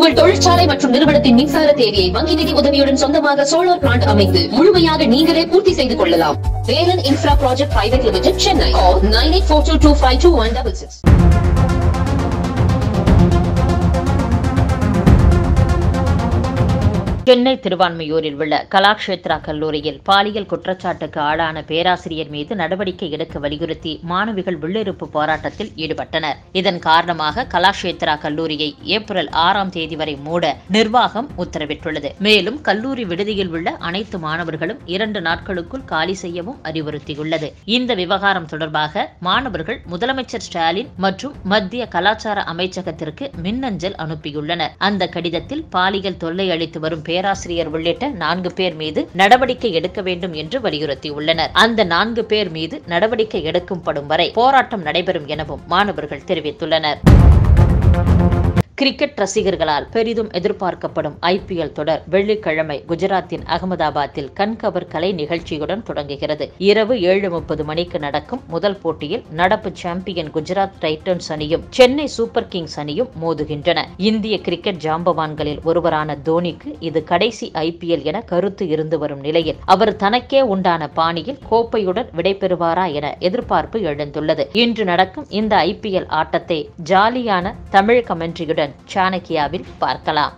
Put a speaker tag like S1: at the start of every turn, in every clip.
S1: உங்கள் தொழிற்சாலை மற்றும் நிறுவனத்தின் மின்சார தேவையை வங்கி நிதி உதவியுடன் சொந்தமாக சோலார் பிளான்ட் அமைத்து முழுமையாக நீங்களே பூர்த்தி செய்து கொள்ளலாம் Velan infra project private limited Chennai nine eight four two two five two one double six
S2: Chennai திருவான்மையூரில் உள்ள கலாக்ஷேத்ரா கல்லூரியில் பாலியல் குற்றச்சாட்டுக்கு ஆளான பேராசிரியர் மீது நடவடிக்கை எடுக்க வலியுறுத்தி மாணவிகள் உள்ளிருப்பு போராட்டத்தில் ஈடுபட்டனர் இதன் காரணமாக கலாக்ஷேத்ரா கல்லூரியை ஏப்ரல் ஆறாம் தேதி வரை மூட நிர்வாகம் உத்தரவிட்டுள்ளது மேலும் கல்லூரி விடுதியில் உள்ள அனைத்து மாணவர்களும் இரண்டு நாட்களுக்குள் காலி செய்யவும் அறிவுறுத்தியுள்ளது இந்த விவகாரம் தொடர்பாக மாணவர்கள் முதலமைச்சர் ஸ்டாலின் மற்றும் மத்திய கலாச்சார அமைச்சகத்திற்கு மின்னஞ்சல் அனுப்பியுள்ளனர் அந்த கடிதத்தில் பாலியல் தொல்லை அளித்து வரும் பேராசிரியர் உள்ளிட்ட நான்கு பேர் மீது நடவடிக்கை எடுக்க வேண்டும் என்று வலியுறுத்தியுள்ளனர் அந்த நான்கு பேர் மீது நடவடிக்கை எடுக்கும் படும் வரை போராட்டம் நடைபெறும் எனவும் மாணவர்கள் தெரிவித்துள்ளனர் கிரிக்கெட் ரசிகர்களால் பெரிதும் எதிர்பார்க்கப்படும் ஐபிஎல் தொடர் வெள்ளிக்கிழமை குஜராத்தின் அகமதாபாத்தில் கண்கவர் கலை நிகழ்ச்சியுடன் தொடங்குகிறது இரவு ஏழு முப்பது மணிக்கு நடக்கும் முதல் போட்டியில் நடப்பு சாம்பியன் குஜராத் டைட்டன்ஸ் அணியும் சென்னை சூப்பர் கிங்ஸ் அணியும் மோதுகின்றன இந்திய கிரிக்கெட் ஜாம்பவான்களில் ஒருவரான தோனிக்கு இது கடைசி ஐபிஎல் என கருத்து இருந்து வரும் நிலையில் அவர் தனக்கே உண்டான பாணியில் கோப்பையுடன் விடைபெறுவாரா என எதிர்பார்ப்பு எழுந்துள்ளது இன்று நடக்கும் இந்த ஐபிஎல் ஆட்டத்தை ஜாலியான தமிழ் கமெண்ட்ரியுடன் சாணக்கியாவில் பார்க்கலாம்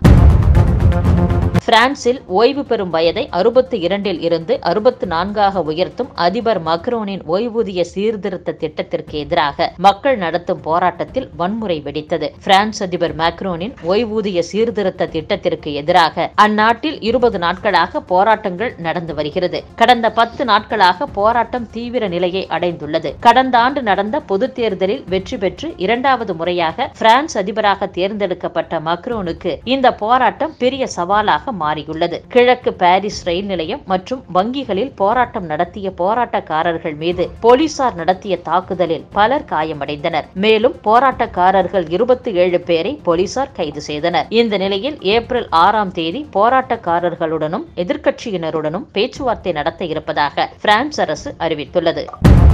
S2: பிரான்சில் ஓய்வு பெறும் வயதை அறுபத்தி இரண்டில் இருந்து அறுபத்து நான்காக உயர்த்தும் அதிபர் மக்ரோனின் ஓய்வூதிய சீர்திருத்த திட்டத்திற்கு எதிராக மக்கள் நடத்தும் போராட்டத்தில் வன்முறை வெடித்தது பிரான்ஸ் அதிபர் மேக்ரோனின் ஓய்வூதிய சீர்திருத்த திட்டத்திற்கு எதிராக அந்நாட்டில் இருபது நாட்களாக போராட்டங்கள் நடந்து வருகிறது கடந்த பத்து நாட்களாக போராட்டம் தீவிர நிலையை அடைந்துள்ளது கடந்த ஆண்டு நடந்த பொதுத் தேர்தலில் வெற்றி பெற்று இரண்டாவது முறையாக பிரான்ஸ் அதிபராக தேர்ந்தெடுக்கப்பட்ட மக்ரோனுக்கு இந்த போராட்டம் பெரிய சவாலாக மாறியுள்ளது கிழக்கு பாரிஸ் ரயில் நிலையம் மற்றும் வங்கிகளில் போராட்டம் நடத்திய போராட்டக்காரர்கள் மீது போலீசார் நடத்திய தாக்குதலில் பலர் காயமடைந்தனர் மேலும் போராட்டக்காரர்கள் இருபத்தி ஏழு பேரை போலீசார் கைது செய்தனர் இந்த நிலையில் ஏப்ரல் ஆறாம் தேதி போராட்டக்காரர்களுடனும் எதிர்க்கட்சியினருடனும் பேச்சுவார்த்தை நடத்த இருப்பதாக பிரான்ஸ் அரசு அறிவித்துள்ளது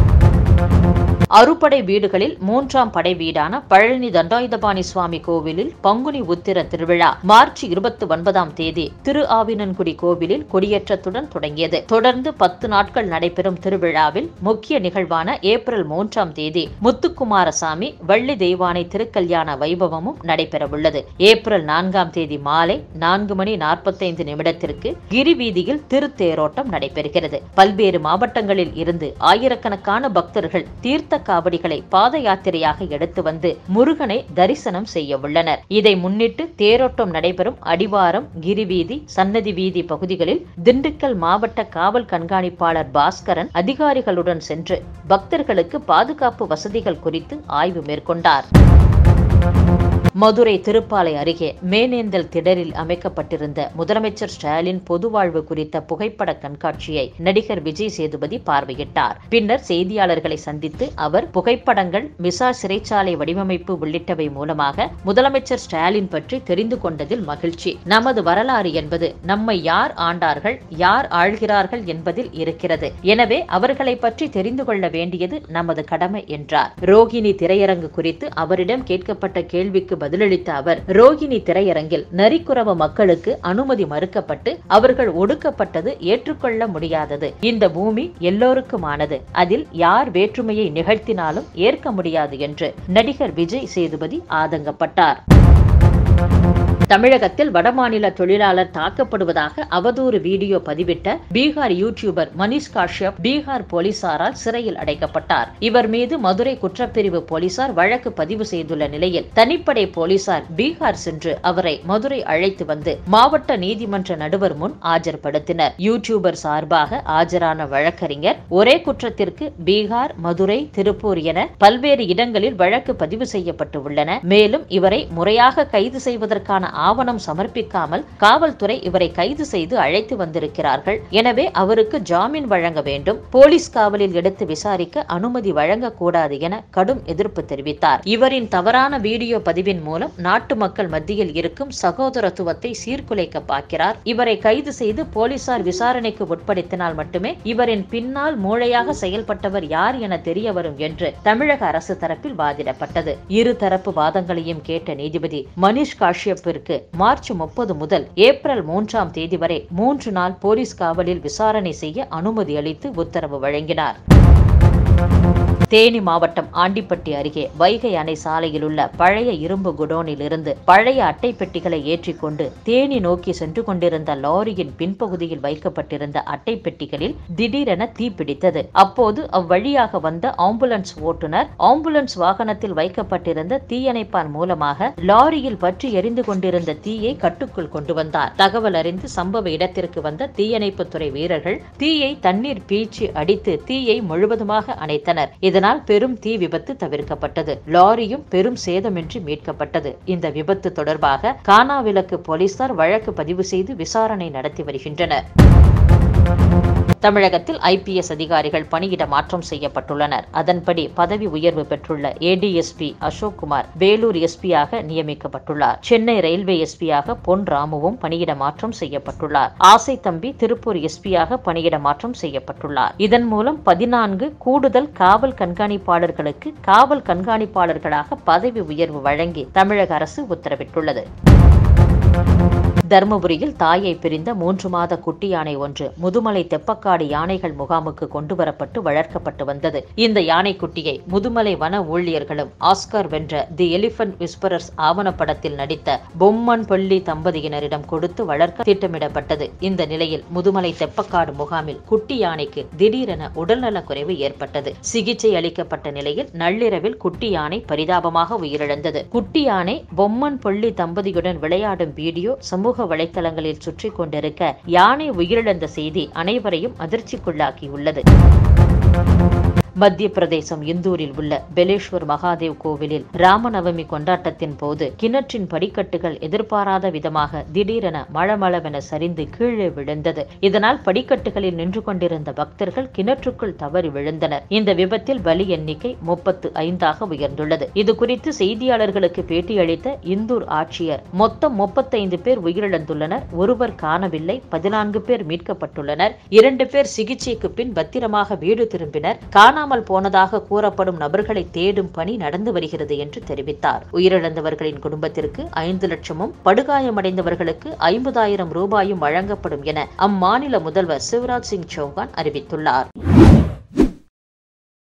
S2: அறுபடை வீடுகளில் மூன்றாம் படை வீடான பழனி தண்டாயுதபாணி சுவாமி கோவிலில் பங்குனி உத்திர திருவிழா மார்ச் இருபத்தி ஒன்பதாம் தேதி திரு ஆவினன்குடி கோவிலில் கொடியேற்றத்துடன் தொடங்கியது தொடர்ந்து பத்து நாட்கள் நடைபெறும் திருவிழாவில் முக்கிய நிகழ்வான ஏப்ரல் மூன்றாம் தேதி முத்துக்குமாரசாமி வள்ளி தெய்வானை திருக்கல்யாண வைபவமும் நடைபெறவுள்ளது ஏப்ரல் நான்காம் தேதி மாலை நான்கு மணி நாற்பத்தைந்து நிமிடத்திற்கு கிரி வீதியில் திருத்தேரோட்டம் நடைபெறுகிறது பல்வேறு மாவட்டங்களில் இருந்து ஆயிரக்கணக்கான பக்தர்கள் தீர்த்த காவடிகளை பாத யாத்திரையாக எடுத்து வந்து முருகனை தரிசனம் செய்ய உள்ளனர் இதை முன்னிட்டு தேரோட்டம் நடைபெறும் அடிவாரம் கிரிவீதி சன்னதி வீதி பகுதிகளில் திண்டுக்கல் மாவட்ட காவல் கண்காணிப்பாளர் பாஸ்கரன் அதிகாரிகளுடன் சென்று பக்தர்களுக்கு பாதுகாப்பு வசதிகள் குறித்து ஆய்வு மேற்கொண்டார் மதுரை திருப்பாலை அருகே மேனேந்தல் திடலில் அமைக்கப்பட்டிருந்த முதலமைச்சர் ஸ்டாலின் பொதுவாழ்வு குறித்த புகைப்பட கண்காட்சியை நடிகர் விஜய் சேதுபதி பார்வையிட்டார் பின்னர் செய்தியாளர்களை சந்தித்து அவர் புகைப்படங்கள் மிசா சிறைச்சாலை வடிவமைப்பு உள்ளிட்டவை மூலமாக முதலமைச்சர் ஸ்டாலின் பற்றி தெரிந்து கொண்டதில் மகிழ்ச்சி நமது வரலாறு என்பது நம்மை யார் ஆண்டார்கள் யார் ஆள்கிறார்கள் என்பதில் இருக்கிறது எனவே அவர்களை பற்றி தெரிந்து கொள்ள வேண்டியது நமது கடமை என்றார் ரோகிணி திரையரங்கு குறித்து அவரிடம் கேட்கப்பட்ட கேள்விக்கு பதிலளித்த அவர் ரோகிணி திரையரங்கில் நரிக்குறவ மக்களுக்கு அனுமதி மறுக்கப்பட்டு அவர்கள் ஒடுக்கப்பட்டது ஏற்றுக்கொள்ள முடியாதது இந்த பூமி எல்லோருக்குமானது அதில் யார் வேற்றுமையை நிகழ்த்தினாலும் ஏற்க முடியாது என்று நடிகர் விஜய் சேதுபதி ஆதங்கப்பட்டார் தமிழகத்தில் வடமாநில தொழிலாளர் தாக்கப்படுவதாக அவதூறு வீடியோ பதிவிட்ட பீகார் யூடியூபர் மனிஷ் காஷ்யப் பீகார் போலீசாரால் சிறையில் அடைக்கப்பட்டார் இவர் மீது மதுரை குற்றப்பிரிவு போலீசார் வழக்கு பதிவு செய்துள்ள நிலையில் தனிப்படை போலீசார் பீகார் சென்று அவரை மதுரை அழைத்து வந்து மாவட்ட நீதிமன்ற நடுவர் முன் ஆஜர்படுத்தினர் யூடியூபர் சார்பாக ஆஜரான வழக்கறிஞர் ஒரே குற்றத்திற்கு பீகார் மதுரை திருப்பூர் என பல்வேறு இடங்களில் வழக்கு பதிவு செய்யப்பட்டு உள்ளன மேலும் இவரை முறையாக கைது செய்வதற்கான ஆவணம் சமர்ப்பிக்காமல் காவல்துறை இவரை கைது செய்து அழைத்து வந்திருக்கிறார்கள் எனவே அவருக்கு ஜாமீன் வழங்க வேண்டும் போலீஸ் காவலில் எடுத்து விசாரிக்க அனுமதி வழங்கக்கூடாது என கடும் எதிர்ப்பு தெரிவித்தார் இவரின் தவறான வீடியோ பதிவின் மூலம் நாட்டு மக்கள் மத்தியில் இருக்கும் சகோதரத்துவத்தை சீர்குலைக்க பார்க்கிறார் இவரை கைது செய்து போலீசார் விசாரணைக்கு உட்படுத்தினால் மட்டுமே இவரின் பின்னால் மூளையாக செயல்பட்டவர் யார் என தெரிய வரும் என்று தமிழக அரசு தரப்பில் வாதிடப்பட்டது இரு தரப்பு வாதங்களையும் கேட்ட நீதிபதி மனிஷ் காஷ்யப்பிற்கு குடும்பத்திற்கு மார்ச் முப்பது முதல் ஏப்ரல் மூன்றாம் தேதி வரை மூன்று நாள் போலீஸ் காவலில் விசாரணை செய்ய அனுமதி அளித்து உத்தரவு வழங்கினார் தேனி மாவட்டம் ஆண்டிப்பட்டி அருகே வைகை அணை சாலையில் உள்ள பழைய இரும்பு குடோனில் இருந்து பழைய அட்டை பெட்டிகளை ஏற்றிக்கொண்டு தேனி நோக்கி சென்று கொண்டிருந்த லாரியின் பின்பகுதியில் வைக்கப்பட்டிருந்த அட்டை பெட்டிகளில் திடீரென தீப்பிடித்தது அப்போது அவ்வழியாக வந்த ஆம்புலன்ஸ் ஓட்டுநர் ஆம்புலன்ஸ் வாகனத்தில் வைக்கப்பட்டிருந்த தீயணைப்பான் மூலமாக லாரியில் பற்றி எரிந்து கொண்டிருந்த தீயை கட்டுக்குள் கொண்டு வந்தார் தகவல் அறிந்து சம்பவ இடத்திற்கு வந்த தீயணைப்புத்துறை வீரர்கள் தீயை தண்ணீர் பீச்சி அடித்து தீயை முழுவதுமாக அணைத்தனர் இதனால் பெரும் தீ விபத்து தவிர்க்கப்பட்டது லாரியும் பெரும் சேதமின்றி மீட்கப்பட்டது இந்த விபத்து தொடர்பாக கானாவிலக்கு போலீசார் வழக்கு பதிவு செய்து விசாரணை நடத்தி வருகின்றனர் தமிழகத்தில் ஐபிஎஸ் அதிகாரிகள் பணியிட மாற்றம் செய்யப்பட்டுள்ளனர் அதன்படி பதவி உயர்வு பெற்றுள்ள ஏடிஎஸ்பி அசோக் குமார் வேலூர் எஸ்பியாக நியமிக்கப்பட்டுள்ளார் சென்னை ரயில்வே எஸ்பியாக பொன் ராமுவும் பணியிட மாற்றம் செய்யப்பட்டுள்ளார் ஆசை தம்பி திருப்பூர் எஸ்பியாக பணியிட மாற்றம் செய்யப்பட்டுள்ளார் இதன் மூலம் பதினான்கு கூடுதல் காவல் கண்காணிப்பாளர்களுக்கு காவல் கண்காணிப்பாளர்களாக பதவி உயர்வு வழங்கி தமிழக அரசு உத்தரவிட்டுள்ளது தருமபுரியில் தாயை பிரிந்த மூன்று மாத குட்டி யானை ஒன்று முதுமலை தெப்பக்காடு யானைகள் முகாமுக்கு கொண்டுவரப்பட்டு வளர்க்கப்பட்டு வந்தது இந்த யானைக்குட்டியை முதுமலை வன ஊழியர்களும் ஆஸ்கார் வென்ற தி எலிபென்ட் விஸ்பரர்ஸ் ஆவணப்படத்தில் நடித்த பொம்மன் பள்ளி தம்பதியினரிடம் கொடுத்து வளர்க்க திட்டமிடப்பட்டது இந்த நிலையில் முதுமலை தெப்பக்காடு முகாமில் குட்டி யானைக்கு திடீரென உடல்நலக் குறைவு ஏற்பட்டது சிகிச்சை அளிக்கப்பட்ட நிலையில் நள்ளிரவில் குட்டி யானை பரிதாபமாக உயிரிழந்தது குட்டி யானை பொம்மன் பள்ளி தம்பதியுடன் விளையாடும் வீடியோ சமூக வலைத்தளங்களில் சுற்றிக் கொண்டிருக்க யானை உயிரிழந்த செய்தி அனைவரையும் அதிர்ச்சிக்குள்ளாக்கியுள்ளது மத்திய பிரதேசம் இந்தூரில் உள்ள பெலேஸ்வர் மகாதேவ் கோவிலில் ராமநவமி கொண்டாட்டத்தின் போது கிணற்றின் படிக்கட்டுகள் எதிர்பாராத விதமாக திடீரென மளமளவென சரிந்து கீழே விழுந்தது இதனால் படிக்கட்டுகளில் நின்று கொண்டிருந்த பக்தர்கள் கிணற்றுக்குள் தவறி விழுந்தனர் இந்த விபத்தில் பலி எண்ணிக்கை முப்பத்து ஐந்தாக உயர்ந்துள்ளது இது குறித்து செய்தியாளர்களுக்கு பேட்டியளித்த இந்தூர் ஆட்சியர் மொத்தம் முப்பத்தைந்து பேர் உயிரிழந்துள்ளனர் ஒருவர் காணவில்லை பதினான்கு பேர் மீட்கப்பட்டுள்ளனர் இரண்டு பேர் சிகிச்சைக்கு பின் பத்திரமாக வீடு திரும்பினர் காணாமல் போனதாக கூறப்படும் நபர்களை தேடும் பணி நடந்து வருகிறது என்று தெரிவித்தார் உயிரிழந்தவர்களின் குடும்பத்திற்கு ஐந்து லட்சமும் படுகாயமடைந்தவர்களுக்கு ஐம்பதாயிரம் ரூபாயும் வழங்கப்படும் என அம்மாநில முதல்வர் சிவராஜ் சிங் சௌகான் அறிவித்துள்ளார்